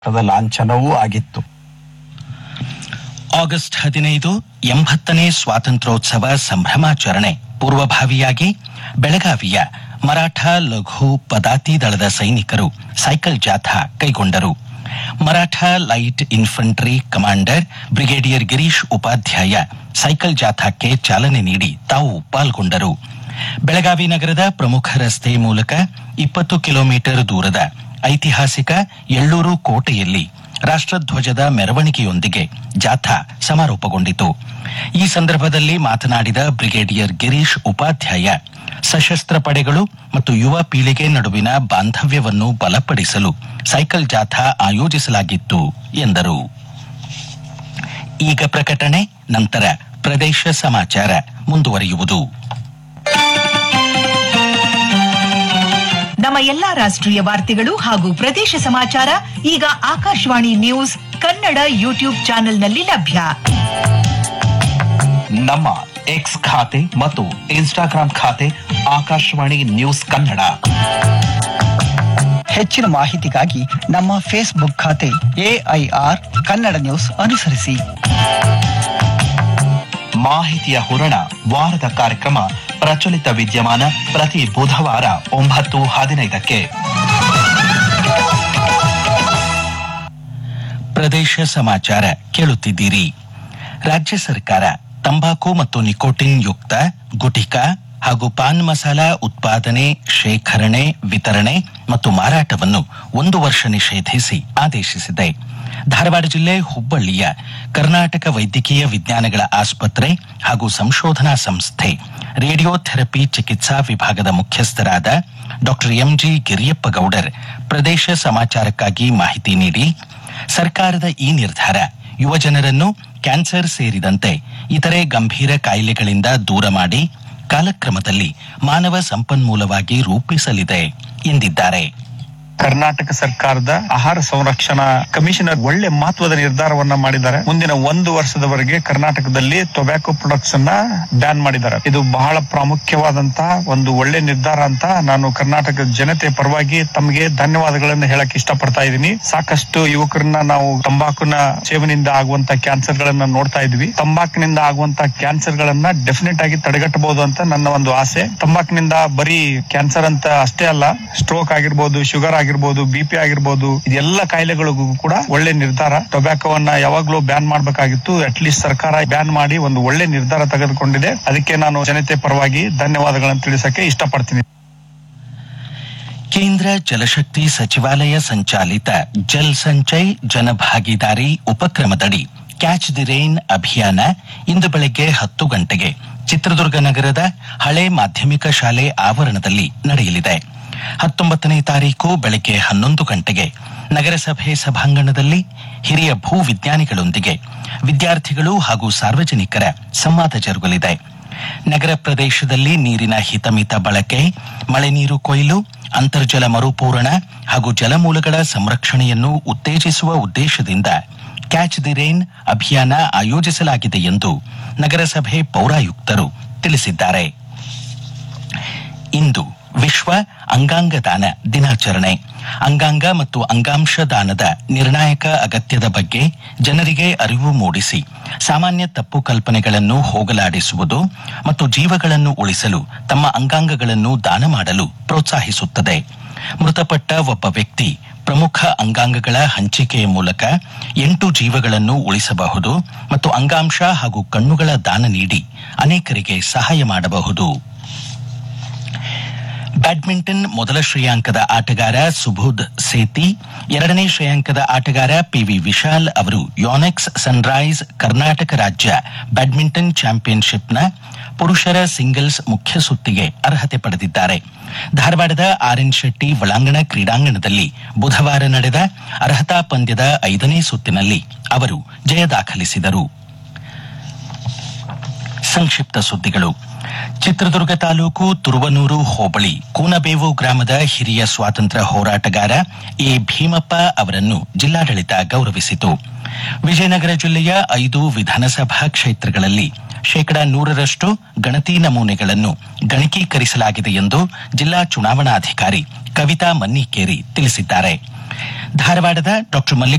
the ಲಾಂಛನವೂ ಆಗಿತ್ತು August ಹದಿನೈದು ಎಂಬತ್ತನೇ ಸ್ವಾತಂತ್ರ್ಯೋತ್ಸವ ಸಂಭ್ರಮಾಚರಣೆ ಪೂರ್ವಭಾವಿಯಾಗಿ ಬೆಳಗಾವಿಯ ಮರಾಠ ಲಘು ಪದಾತಿ ದಳದ ಸೈನಿಕರು ಸೈಕಲ್ ಜಾಥಾ ಕೈಗೊಂಡರು Maratha light infantry commander brigadier Girish Upadhyaya cycle ಜಾಥಾಕ್ಕೆ ಚಾಲನೆ ನೀಡಿ ತಾವು ಪಾಲ್ಗೊಂಡರು ಬೆಳಗಾವಿ ನಗರದ ಪ್ರಮುಖ ರಸ್ತೆ ಮೂಲಕ ಇಪ್ಪತ್ತು ಕಿಲೋಮೀಟರ್ ದೂರದ ಐತಿಹಾಸಿಕ ಎಳ್ಳೂರು ಕೋಟೆಯಲ್ಲಿ ರಾಷ್ಟ್ರಧ್ವಜದ ಮೆರವಣಿಗೆಯೊಂದಿಗೆ ಜಾಥಾ ಸಮಾರೋಪಗೊಂಡಿತು ಈ ಸಂದರ್ಭದಲ್ಲಿ ಮಾತನಾಡಿದ ಬ್ರಿಗೇಡಿಯರ್ ಗಿರೀಶ್ ಉಪಾಧ್ಯಾಯ ಸಶಸ್ತ್ರ ಪಡೆಗಳು ಮತ್ತು ಯುವ ಪೀಳಿಗೆ ನಡುವಿನ ಬಾಂಧವ್ಯವನ್ನು ಬಲಪಡಿಸಲು ಸೈಕಲ್ ಜಾಥಾ ಆಯೋಜಿಸಲಾಗಿತ್ತು ಎಂದರು ಈಗ ಪ್ರಕಟಣೆ ನಂತರ ಪ್ರದೇಶ ಸಮಾಚಾರ ಮುಂದುವರಿಯುವುದು ನಮ್ಮ ಎಲ್ಲಾ ರಾಷ್ಟ್ರೀಯ ವಾರ್ತೆಗಳು ಹಾಗೂ ಪ್ರದೇಶ ಸಮಾಚಾರ ಈಗ ಆಕಾಶವಾಣಿ ನ್ಯೂಸ್ ಕನ್ನಡ ಯೂಟ್ಯೂಬ್ ಚಾನೆಲ್ನಲ್ಲಿ ಲಭ್ಯ ನಮ್ಮ ಎಕ್ಸ್ ಖಾತೆ ಮತ್ತು ಇನ್ಸ್ಟಾಗ್ರಾಂ ಖಾತೆ ಆಕಾಶವಾಣಿ ನ್ಯೂಸ್ ಕನ್ನಡ ಹೆಚ್ಚಿನ ಮಾಹಿತಿಗಾಗಿ ನಮ್ಮ ಫೇಸ್ಬುಕ್ ಖಾತೆ ಎಐಆರ್ ಕನ್ನಡ ನ್ಯೂಸ್ ಅನುಸರಿಸಿ ಮಾಹಿತಿಯ ಹೂರಣ ವಾರದ ಕಾರ್ಯಕ್ರಮ ಪ್ರಚಲಿತ ವಿದ್ಯಮಾನ ಪ್ರತಿ ಬುಧವಾರ ಒಂಬತ್ತು ಹದಿನೈದಕ್ಕೆ ಪ್ರದೇಶ ಸಮಾಚಾರ ಕೇಳುತ್ತಿದ್ದೀರಿ ರಾಜ್ಯ ಸರ್ಕಾರ ತಂಬಾಕು ಮತ್ತು ನಿಕೋಟಿನ್ ಯುಕ್ತ ಗುಟಿಕಾ ಹಾಗೂ ಪಾನ್ ಮಸಾಲ ಉತ್ಪಾದನೆ ಶೇಖರಣೆ ವಿತರಣೆ ಮತ್ತು ಮಾರಾಟವನ್ನು ಒಂದು ವರ್ಷ ನಿಷೇಧಿಸಿ ಆದೇಶಿಸಿದೆ ಧಾರವಾಡ ಜಿಲ್ಲೆ ಹುಬ್ಬಳ್ಳಿಯ ಕರ್ನಾಟಕ ವೈದ್ಯಕೀಯ ವಿಜ್ಞಾನಗಳ ಆಸ್ಪತ್ರೆ ಹಾಗೂ ಸಂಶೋಧನಾ ಸಂಸ್ಥೆ ರೇಡಿಯೋಥೆರಪಿ ಚಿಕಿತ್ಸಾ ವಿಭಾಗದ ಮುಖ್ಯಸ್ಥರಾದ ಡಾಕ್ಟರ್ ಎಂಜಿ ಗಿರಿಯಪ್ಪ ಗೌಡರ್ ಪ್ರದೇಶ ಸಮಾಚಾರಕ್ಕಾಗಿ ಮಾಹಿತಿ ನೀಡಿ ಸರ್ಕಾರದ ಈ ನಿರ್ಧಾರ ಯುವಜನರನ್ನು ಕ್ಯಾನ್ಸರ್ ಸೇರಿದಂತೆ ಇತರೆ ಗಂಭೀರ ಕಾಯಿಲೆಗಳಿಂದ ದೂರ ಮಾಡಿ ಕಾಲಕ್ರಮದಲ್ಲಿ ಮಾನವ ಸಂಪನ್ಮೂಲವಾಗಿ ರೂಪಿಸಲಿದೆ ಎಂದಿದ್ದಾರೆ ಕರ್ನಾಟಕ ಸರ್ಕಾರದ ಆಹಾರ ಸಂರಕ್ಷಣಾ ಕಮಿಷನರ್ ಒಳ್ಳೆ ಮಹತ್ವದ ನಿರ್ಧಾರವನ್ನ ಮಾಡಿದ್ದಾರೆ ಮುಂದಿನ ಒಂದು ವರ್ಷದವರೆಗೆ ಕರ್ನಾಟಕದಲ್ಲಿ ಟೊಬ್ಯಾಕೊ ಪ್ರೊಡಕ್ಟ್ಸ್ ಅನ್ನ ಬ್ಯಾನ್ ಮಾಡಿದ್ದಾರೆ ಇದು ಬಹಳ ಪ್ರಾಮುಖ್ಯವಾದಂತಹ ಒಂದು ಒಳ್ಳೆ ನಿರ್ಧಾರ ಅಂತ ನಾನು ಕರ್ನಾಟಕದ ಜನತೆ ಪರವಾಗಿ ತಮಗೆ ಧನ್ಯವಾದಗಳನ್ನ ಹೇಳಕ್ ಇಷ್ಟಪಡ್ತಾ ಇದ್ದೀನಿ ಸಾಕಷ್ಟು ಯುವಕರನ್ನ ನಾವು ತಂಬಾಕುನ ಸೇವನೆಯಿಂದ ಆಗುವಂತ ಕ್ಯಾನ್ಸರ್ ಗಳನ್ನ ನೋಡ್ತಾ ಇದ್ವಿ ತಂಬಾಕಿನಿಂದ ಆಗುವಂತ ಕ್ಯಾನ್ಸರ್ ಗಳನ್ನ ಡೆಫಿನೆಟ್ ಆಗಿ ತಡೆಗಟ್ಟಬಹುದು ಅಂತ ನನ್ನ ಒಂದು ಆಸೆ ತಂಬಾಕಿನಿಂದ ಬರೀ ಕ್ಯಾನ್ಸರ್ ಅಂತ ಅಷ್ಟೇ ಅಲ್ಲ ಸ್ಟ್ರೋಕ್ ಆಗಿರ್ಬೋದು ಶುಗರ್ ಆಗಿರ್ಬೋದು ಬಿಪಿ ಆಗಿರ್ಬೋದು ಇದೆಲ್ಲ ಕಾಯಿಲೆಗಳಿಗೂ ಕೂಡ ಒಳ್ಳೆ ನಿರ್ಧಾರ ಟೊಬ್ಯಾಕೋವನ್ನ ಯಾವಾಗ್ಲೂ ಬ್ಯಾನ್ ಮಾಡಬೇಕಾಗಿತ್ತು ಅಟ್ ಲೀಸ್ಟ್ ಸರ್ಕಾರ ಬ್ಯಾನ್ ಮಾಡಿ ಒಂದು ಒಳ್ಳೆ ನಿರ್ಧಾರ ತೆಗೆದುಕೊಂಡಿದೆ ಅದಕ್ಕೆ ನಾನು ಜನತೆ ಪರವಾಗಿ ಧನ್ಯವಾದಗಳನ್ನು ತಿಳಿಸಕ್ಕೆ ಇಷ್ಟಪಡ್ತೀನಿ ಕೇಂದ್ರ ಜಲಶಕ್ತಿ ಸಚಿವಾಲಯ ಸಂಚಾಲಿತ ಜಲ್ ಸಂಚಯ್ ಜನಭಾಗಿದಾರಿ ಉಪಕ್ರಮದಡಿ ಕ್ಯಾಚ್ ದಿ ರೈನ್ ಅಭಿಯಾನ ಇಂದು ಬೆಳಗ್ಗೆ ಹತ್ತು ಗಂಟೆಗೆ ಚಿತ್ರದುರ್ಗ ನಗರದ ಹಳೆ ಮಾಧ್ಯಮಿಕ ಶಾಲೆ ಆವರಣದಲ್ಲಿ ನಡೆಯಲಿದೆ ಹತ್ತೊಂಬತ್ತನೇ ತಾರೀಕು ಬೆಳಗ್ಗೆ ಹನ್ನೊಂದು ಗಂಟೆಗೆ ನಗರಸಭೆ ಸಭಾಂಗಣದಲ್ಲಿ ಹಿರಿಯ ಭೂ ವಿಜ್ಞಾನಿಗಳೊಂದಿಗೆ ವಿದ್ಯಾರ್ಥಿಗಳು ಹಾಗೂ ಸಾರ್ವಜನಿಕರ ಸಂವಾದ ಜರುಗಲಿದೆ ನಗರ ಪ್ರದೇಶದಲ್ಲಿ ನೀರಿನ ಹಿತಮಿತ ಬಳಕೆ ಮಳೆ ನೀರು ಕೊಯ್ಲು ಅಂತರ್ಜಲ ಮರುಪೂರಣ ಹಾಗೂ ಜಲಮೂಲಗಳ ಸಂರಕ್ಷಣೆಯನ್ನು ಉತ್ತೇಜಿಸುವ ಉದ್ದೇಶದಿಂದ ಕ್ಯಾಚ್ ದಿ ರೈನ್ ಅಭಿಯಾನ ಆಯೋಜಿಸಲಾಗಿದೆ ಎಂದು ನಗರಸಭೆ ಪೌರಾಯುಕ್ತರು ತಿಳಿಸಿದ್ದಾರೆ ಇಂದು ವಿಶ್ವ ಅಂಗಾಂಗ ದಾನ ದಿನಾಚರಣೆ ಅಂಗಾಂಗ ಮತ್ತು ಅಂಗಾಂಶ ದಾನದ ನಿರ್ಣಾಯಕ ಅಗತ್ಯದ ಬಗ್ಗೆ ಜನರಿಗೆ ಅರಿವು ಮೂಡಿಸಿ ಸಾಮಾನ್ಯ ತಪ್ಪು ಕಲ್ಪನೆಗಳನ್ನು ಹೋಗಲಾಡಿಸುವುದು ಮತ್ತು ಜೀವಗಳನ್ನು ಉಳಿಸಲು ತಮ್ಮ ಅಂಗಾಂಗಗಳನ್ನು ದಾನ ಮಾಡಲು ಪ್ರೋತ್ಸಾಹಿಸುತ್ತದೆ ಮೃತಪಟ್ಟ ಒಬ್ಬ ವ್ಯಕ್ತಿ ಪ್ರಮುಖ ಅಂಗಾಂಗಗಳ ಹಂಚಿಕೆಯ ಮೂಲಕ ಎಂಟು ಜೀವಗಳನ್ನು ಉಳಿಸಬಹುದು ಮತ್ತು ಅಂಗಾಂಶ ಹಾಗೂ ಕಣ್ಣುಗಳ ದಾನ ನೀಡಿ ಅನೇಕರಿಗೆ ಸಹಾಯ ಮಾಡಬಹುದು ಬ್ಯಾಡ್ಮಿಂಟನ್ ಮೊದಲ ಶ್ರೇಯಾಂಕದ ಆಟಗಾರ ಸುಬೋಧ್ ಸೇತಿ ಎರಡನೇ ಶ್ರೇಯಾಂಕದ ಆಟಗಾರ ಪಿವಿ ವಿಶಾಲ್ ಅವರು ಯೋನೆಕ್ಸ್ ಸನ್ರೈಸ್ ಕರ್ನಾಟಕ ರಾಜ್ಯ ಬ್ಯಾಡ್ಮಿಂಟನ್ ಚಾಂಪಿಯನ್ಶಿಪ್ನ ಪುರುಷರ ಸಿಂಗಲ್ಸ್ ಮುಖ್ಯ ಸುತ್ತಿಗೆ ಅರ್ಹತೆ ಪಡೆದಿದ್ದಾರೆ ಧಾರವಾಡದ ಆರ್ ಎನ್ ಶೆಟ್ಟಿ ಒಳಾಂಗಣ ಕ್ರೀಡಾಂಗಣದಲ್ಲಿ ಬುಧವಾರ ನಡೆದ ಅರ್ಹತಾ ಪಂದ್ಯದ ಐದನೇ ಸುತ್ತಿನಲ್ಲಿ ಅವರು ಜಯ ದಾಖಲಿಸಿದರು ಸಂಕ್ಷಿಪ್ತ ಸುದ್ದಿಗಳು ಚಿತ್ರದುರ್ಗ ತಾಲೂಕು ತುರುವನೂರು ಹೋಬಳಿ ಕೂನಬೇವು ಗ್ರಾಮದ ಹಿರಿಯ ಸ್ವಾತಂತ್ರ್ಯ ಹೋರಾಟಗಾರ ಎ ಭೀಮಪ್ಪ ಅವರನ್ನು ಜಿಲ್ಲಾಡಳಿತ ಗೌರವಿಸಿತು ವಿಜಯನಗರ ಜಿಲ್ಲೆಯ ಐದು ವಿಧಾನಸಭಾ ಕ್ಷೇತ್ರಗಳಲ್ಲಿ ಶೇಕಡಾ ನೂರರಷ್ಟು ಗಣತಿ ನಮೂನೆಗಳನ್ನು ಗಣಕೀಕರಿಸಲಾಗಿದೆ ಎಂದು ಜಿಲ್ಲಾ ಚುನಾವಣಾಧಿಕಾರಿ ಕವಿತಾ ಮನ್ನಿಕೇರಿ ತಿಳಿಸಿದ್ದಾರೆ ಧಾರವಾಡದ ಡಾಕ್ಟರ್